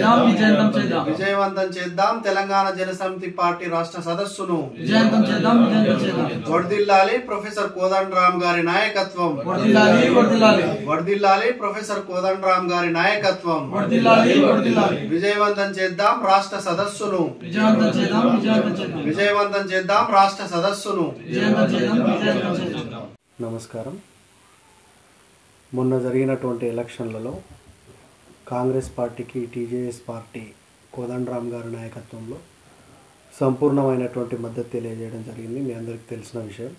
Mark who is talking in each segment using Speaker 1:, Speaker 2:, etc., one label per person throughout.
Speaker 1: చేద్దాం విజయవంతం చేద్దాం
Speaker 2: విజయవంతం చేద్దాం తెలంగాణ జనసమితి పార్టీ రాష్ట్ర సదస్సును
Speaker 1: విజయవంతం చేద్దాం విజయవంతం చేద్దాం
Speaker 2: వర్దిల్లాలి ప్రొఫెసర్ కోదండరామ్ గారి నాయకత్వం
Speaker 1: వర్దిల్లాలి వర్దిల్లాలి
Speaker 2: వర్దిల్లాలి ప్రొఫెసర్ కోదండరామ్ గారి నాయకత్వం
Speaker 1: వర్దిల్లాలి వర్దిల్లాలి
Speaker 2: విజయవంతం చేద్దాం రాష్ట్ర సదస్సును
Speaker 1: విజయవంతం చేద్దాం విజయవంతం చేద్దాం
Speaker 2: విజయవంతం చేద్దాం రాష్ట్ర సదస్సును
Speaker 1: విజయవంతం చేద్దాం విజయవంతం చేద్దాం
Speaker 2: నమస్కారం మొన్న జరిగినటువంటి ఎలక్షన్లలో కాంగ్రెస్ పార్టీకి టీజేఎస్ పార్టీ కోదండరామ్ గారి నాయకత్వంలో సంపూర్ణమైనటువంటి మద్దతు తెలియజేయడం జరిగింది మీ అందరికీ తెలిసిన విషయం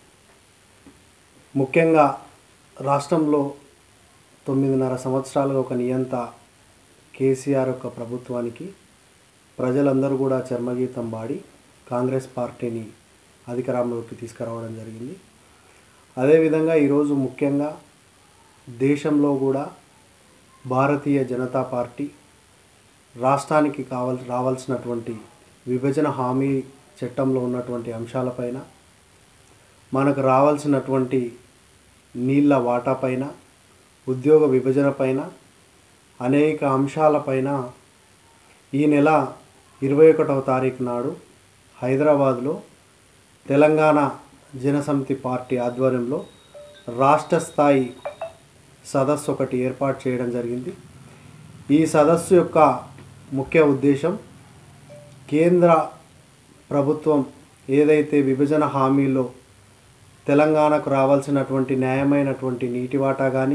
Speaker 2: ముఖ్యంగా రాష్ట్రంలో తొమ్మిదిన్నర సంవత్సరాలుగా ఒక నియంత కేసీఆర్ యొక్క ప్రభుత్వానికి ప్రజలందరూ కూడా చర్మగీతం పాడి కాంగ్రెస్ పార్టీని అధికారంలోకి తీసుకురావడం జరిగింది అదేవిధంగా ఈరోజు ముఖ్యంగా దేశంలో కూడా భారతీయ జనతా పార్టీ రాష్ట్రానికి కావల్ రావాల్సినటువంటి విభజన హామీ చట్టంలో ఉన్నటువంటి అంశాలపైన మనకు రావాల్సినటువంటి నీళ్ళ వాటా పైన ఉద్యోగ విభజన పైన అనేక అంశాలపైన ఈ నెల ఇరవై ఒకటవ తారీఖు నాడు హైదరాబాద్లో తెలంగాణ జనసమితి పార్టీ ఆధ్వర్యంలో రాష్ట్ర స్థాయి సదస్సు ఒకటి ఏర్పాటు చేయడం జరిగింది ఈ సదస్సు యొక్క ముఖ్య ఉద్దేశం కేంద్ర ప్రభుత్వం ఏదైతే విభజన హామీలో తెలంగాణకు రావాల్సినటువంటి న్యాయమైనటువంటి నీటి వాటా కానీ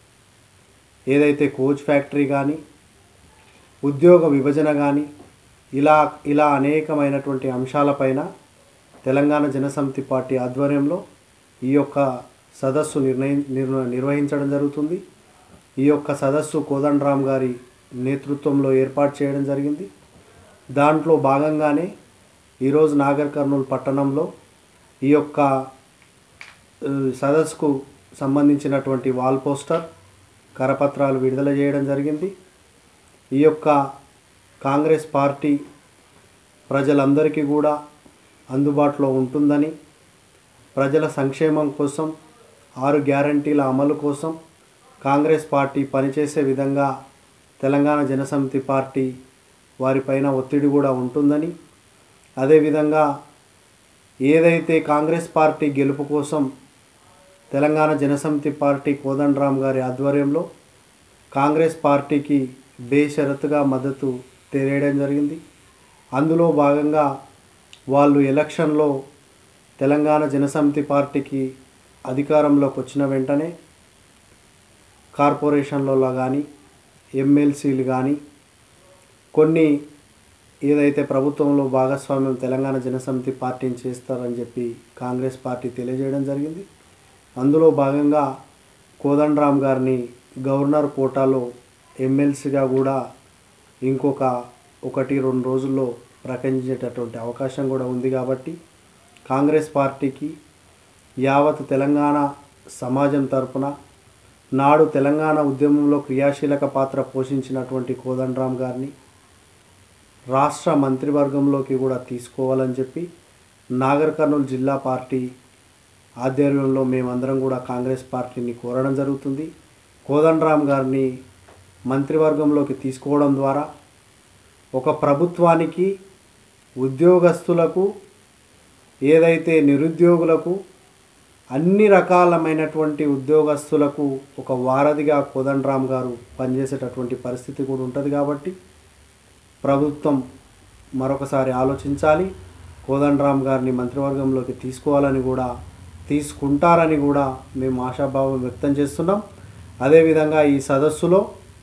Speaker 2: ఏదైతే కోచ్ ఫ్యాక్టరీ కానీ ఉద్యోగ విభజన కానీ ఇలా ఇలా అనేకమైనటువంటి అంశాలపైన తెలంగాణ జనసమితి పార్టీ ఆధ్వర్యంలో ఈ యొక్క సదస్సు నిర్ణయి నిర్వ- నిర్వహించడం జరుగుతుంది ఈ యొక్క సదస్సు కోదండరామ్ గారి నేతృత్వంలో ఏర్పాటు చేయడం జరిగింది దాంట్లో భాగంగానే ఈరోజు నాగర్ కర్నూలు పట్టణంలో ఈ యొక్క ఆ, సదస్సుకు సంబంధించినటువంటి వాల్ పోస్టర్ కరపత్రాలు విడుదల చేయడం జరిగింది ఈ యొక్క కాంగ్రెస్ పార్టీ ప్రజలందరికీ కూడా అందుబాటులో ఉంటుందని ప్రజల సంక్షేమం కోసం ఆరు గ్యారంటీల అమలు కోసం కాంగ్రెస్ పార్టీ పనిచేసే విధంగా తెలంగాణ జనసమితి పార్టీ వారిపైన ఒత్తిడి కూడా ఉంటుందని అదేవిధంగా ఏదైతే కాంగ్రెస్ పార్టీ గెలుపు కోసం తెలంగాణ జనసమితి పార్టీ కోదండరామ్ గారి ఆధ్వర్యంలో కాంగ్రెస్ పార్టీకి బేషరతుగా మద్దతు తెలియడం జరిగింది అందులో భాగంగా వాళ్ళు ఎలక్షన్లో తెలంగాణ జనసమితి పార్టీకి అధికారంలోకి వచ్చిన వెంటనే కార్పొరేషన్లలో కానీ ఎమ్మెల్సీలు కానీ కొన్ని ఏదైతే ప్రభుత్వంలో భాగస్వామ్యం తెలంగాణ జనసమితి పార్టీని చేస్తారని చెప్పి కాంగ్రెస్ పార్టీ తెలియజేయడం జరిగింది అందులో భాగంగా కోదండరామ్ గారిని గవర్నర్ కోటాలో ఎమ్మెల్సీగా కూడా ఇంకొక ఒకటి రెండు రోజుల్లో ప్రకటించేటటువంటి అవకాశం కూడా ఉంది కాబట్టి కాంగ్రెస్ పార్టీకి యావత్ తెలంగాణ సమాజం తరపున నాడు తెలంగాణ ఉద్యమంలో క్రియాశీలక పాత్ర పోషించినటువంటి కోదండరామ్ గారిని రాష్ట్ర మంత్రివర్గంలోకి కూడా తీసుకోవాలని చెప్పి నాగర్ కర్నూలు జిల్లా పార్టీ ఆధ్వర్యంలో మేమందరం కూడా కాంగ్రెస్ పార్టీని కోరడం జరుగుతుంది కోదండరామ్ గారిని మంత్రివర్గంలోకి తీసుకోవడం ద్వారా ఒక ప్రభుత్వానికి ఉద్యోగస్తులకు ఏదైతే నిరుద్యోగులకు అన్ని రకాలమైనటువంటి ఉద్యోగస్తులకు ఒక వారధిగా కోదండరామ్ గారు పనిచేసేటటువంటి పరిస్థితి కూడా ఉంటుంది కాబట్టి ప్రభుత్వం మరొకసారి ఆలోచించాలి కోదండరామ్ గారిని మంత్రివర్గంలోకి తీసుకోవాలని కూడా తీసుకుంటారని కూడా మేము ఆశాభావం వ్యక్తం చేస్తున్నాం అదేవిధంగా ఈ సదస్సులో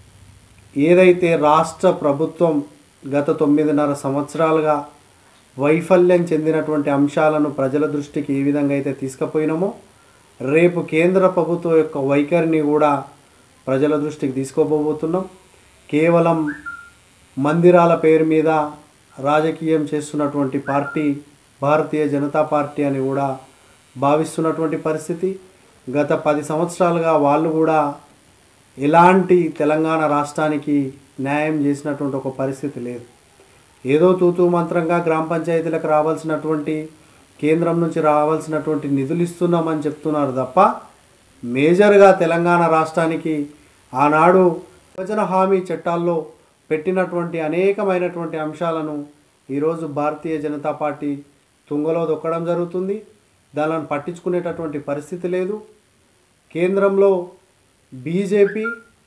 Speaker 2: ఏదైతే రాష్ట్ర ప్రభుత్వం గత తొమ్మిదిన్నర సంవత్సరాలుగా వైఫల్యం చెందినటువంటి అంశాలను ప్రజల దృష్టికి ఏ విధంగా అయితే తీసుకుపోయినామో రేపు కేంద్ర ప్రభుత్వం యొక్క వైఖరిని కూడా ప్రజల దృష్టికి తీసుకోబోతున్నాం కేవలం మందిరాల పేరు మీద రాజకీయం చేస్తున్నటువంటి పార్టీ భారతీయ జనతా పార్టీ అని కూడా భావిస్తున్నటువంటి పరిస్థితి గత పది సంవత్సరాలుగా వాళ్ళు కూడా ఎలాంటి తెలంగాణ రాష్ట్రానికి న్యాయం చేసినటువంటి ఒక పరిస్థితి లేదు ఏదో తూతూ మంత్రంగా గ్రామ పంచాయతీలకు రావాల్సినటువంటి కేంద్రం నుంచి రావాల్సినటువంటి నిధులు ఇస్తున్నామని చెప్తున్నారు తప్ప మేజర్గా తెలంగాణ రాష్ట్రానికి ఆనాడు విభజన హామీ చట్టాల్లో
Speaker 3: పెట్టినటువంటి అనేకమైనటువంటి అంశాలను ఈరోజు భారతీయ జనతా పార్టీ తుంగలో దొక్కడం జరుగుతుంది దానిని పట్టించుకునేటటువంటి పరిస్థితి లేదు కేంద్రంలో బీజేపీ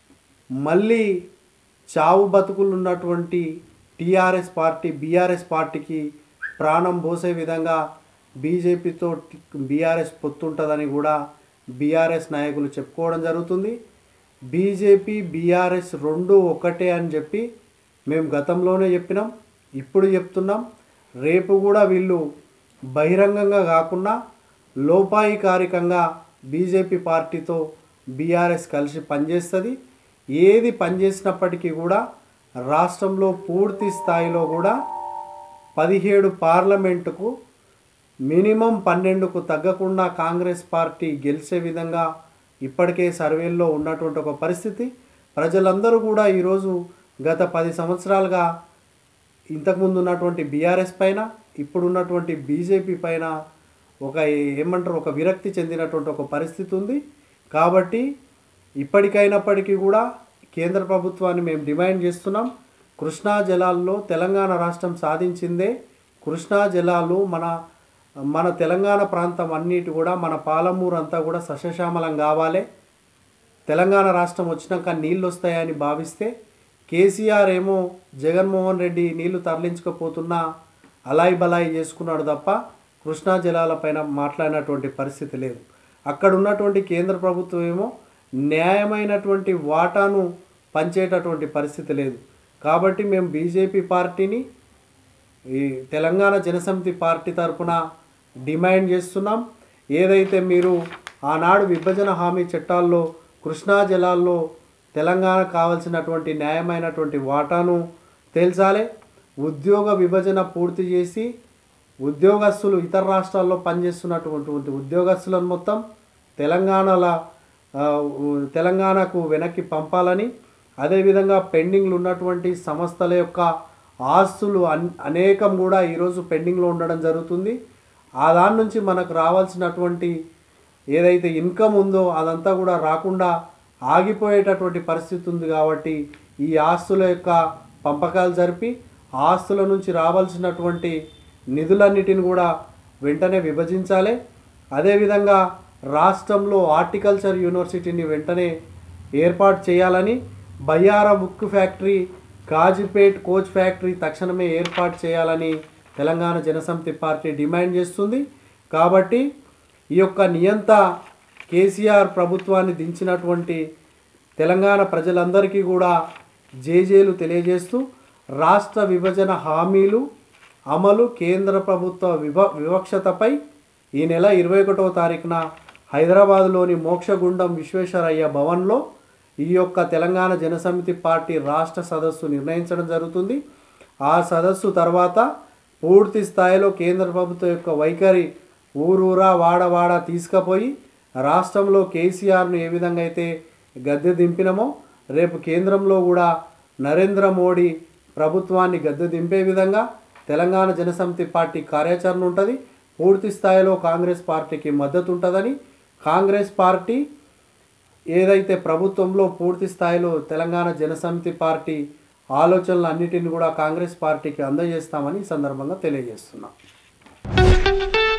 Speaker 3: మళ్ళీ చావు బతుకులు ఉన్నటువంటి టీఆర్ఎస్ పార్టీ బీఆర్ఎస్ పార్టీకి ప్రాణం పోసే విధంగా బీజేపీతో బీఆర్ఎస్ పొత్తుంటుందని కూడా బీఆర్ఎస్ నాయకులు చెప్పుకోవడం జరుగుతుంది బీజేపీ బీఆర్ఎస్ రెండు ఒకటే అని చెప్పి మేము గతంలోనే చెప్పినాం ఇప్పుడు చెప్తున్నాం రేపు కూడా వీళ్ళు బహిరంగంగా కాకుండా లోపాయికారికంగా బీజేపీ పార్టీతో బీఆర్ఎస్ కలిసి పనిచేస్తుంది ఏది పనిచేసినప్పటికీ కూడా రాష్ట్రంలో పూర్తి స్థాయిలో కూడా పదిహేడు పార్లమెంటుకు మినిమం పన్నెండుకు తగ్గకుండా కాంగ్రెస్ పార్టీ గెలిచే విధంగా ఇప్పటికే సర్వేల్లో ఉన్నటువంటి ఒక పరిస్థితి ప్రజలందరూ కూడా ఈరోజు గత పది సంవత్సరాలుగా ఇంతకుముందు ఉన్నటువంటి బీఆర్ఎస్ పైన ఇప్పుడు ఉన్నటువంటి బీజేపీ పైన ఒక ఏమంటారు ఒక విరక్తి చెందినటువంటి ఒక పరిస్థితి ఉంది కాబట్టి ఇప్పటికైనప్పటికీ కూడా కేంద్ర ప్రభుత్వాన్ని మేము డిమాండ్ చేస్తున్నాం కృష్ణా జలాల్లో తెలంగాణ రాష్ట్రం సాధించిందే కృష్ణా జలాలు మన మన తెలంగాణ ప్రాంతం అన్నిటి కూడా మన పాలమూరు అంతా కూడా సస్యశ్యామలం కావాలి తెలంగాణ రాష్ట్రం వచ్చినాక నీళ్ళు వస్తాయని భావిస్తే కేసీఆర్ ఏమో జగన్మోహన్ రెడ్డి నీళ్లు తరలించకపోతున్నా అలాయి బలాయి చేసుకున్నాడు తప్ప కృష్ణా జలాలపైన మాట్లాడినటువంటి పరిస్థితి లేదు అక్కడ ఉన్నటువంటి కేంద్ర ప్రభుత్వం ఏమో న్యాయమైనటువంటి వాటాను పంచేటటువంటి పరిస్థితి లేదు కాబట్టి మేము బీజేపీ పార్టీని ఈ తెలంగాణ జనసమితి పార్టీ తరపున డిమాండ్ చేస్తున్నాం ఏదైతే మీరు ఆనాడు విభజన హామీ చట్టాల్లో కృష్ణా జలాల్లో తెలంగాణ కావాల్సినటువంటి న్యాయమైనటువంటి వాటాను తేల్చాలి ఉద్యోగ విభజన పూర్తి చేసి ఉద్యోగస్తులు ఇతర రాష్ట్రాల్లో పనిచేస్తున్నటువంటి ఉద్యోగస్తులను మొత్తం తెలంగాణలో ఆ, ఉ- తెలంగాణకు వెనక్కి పంపాలని అదేవిధంగా పెండింగ్లు ఉన్నటువంటి సంస్థల యొక్క ఆస్తులు అన్ అనేకం కూడా ఈరోజు పెండింగ్లో ఉండడం జరుగుతుంది ఆ దాని నుంచి మనకు రావాల్సినటువంటి ఏదైతే ఇన్కమ్ ఉందో అదంతా కూడా రాకుండా ఆగిపోయేటటువంటి పరిస్థితి ఉంది కాబట్టి ఈ ఆస్తుల యొక్క పంపకాలు జరిపి ఆస్తుల నుంచి రావాల్సినటువంటి నిధులన్నిటిని కూడా వెంటనే విభజించాలి అదేవిధంగా రాష్ట్రంలో హార్టికల్చర్ యూనివర్సిటీని వెంటనే ఏర్పాటు చేయాలని బయ్యారం ఉక్కు ఫ్యాక్టరీ కాజీపేట్ కోచ్ ఫ్యాక్టరీ తక్షణమే ఏర్పాటు చేయాలని తెలంగాణ జనసమితి పార్టీ డిమాండ్ చేస్తుంది కాబట్టి ఈ యొక్క నియంత కేసీఆర్ ప్రభుత్వాన్ని దించినటువంటి తెలంగాణ ప్రజలందరికీ కూడా జేజేలు తెలియజేస్తూ రాష్ట్ర విభజన హామీలు అమలు కేంద్ర ప్రభుత్వ వివ వివక్షతపై ఈ నెల ఇరవై ఒకటవ తారీఖున హైదరాబాద్లోని మోక్షగుండం విశ్వేశ్వరయ్య భవన్లో ఈ యొక్క తెలంగాణ జనసమితి పార్టీ రాష్ట్ర సదస్సు నిర్ణయించడం జరుగుతుంది ఆ సదస్సు తర్వాత పూర్తి స్థాయిలో కేంద్ర ప్రభుత్వం యొక్క వైఖరి ఊరూరా వాడవాడ తీసుకుపోయి రాష్ట్రంలో కేసీఆర్ను ఏ విధంగా అయితే గద్దె దింపినమో రేపు కేంద్రంలో కూడా నరేంద్ర మోడీ ప్రభుత్వాన్ని గద్దె దింపే విధంగా తెలంగాణ జనసమితి పార్టీ కార్యాచరణ ఉంటుంది పూర్తి స్థాయిలో కాంగ్రెస్ పార్టీకి మద్దతు ఉంటుందని కాంగ్రెస్ పార్టీ ఏదైతే ప్రభుత్వంలో పూర్తి స్థాయిలో తెలంగాణ జనసమితి పార్టీ ఆలోచనలు అన్నిటిని కూడా కాంగ్రెస్ పార్టీకి అందజేస్తామని ఈ సందర్భంగా తెలియజేస్తున్నాం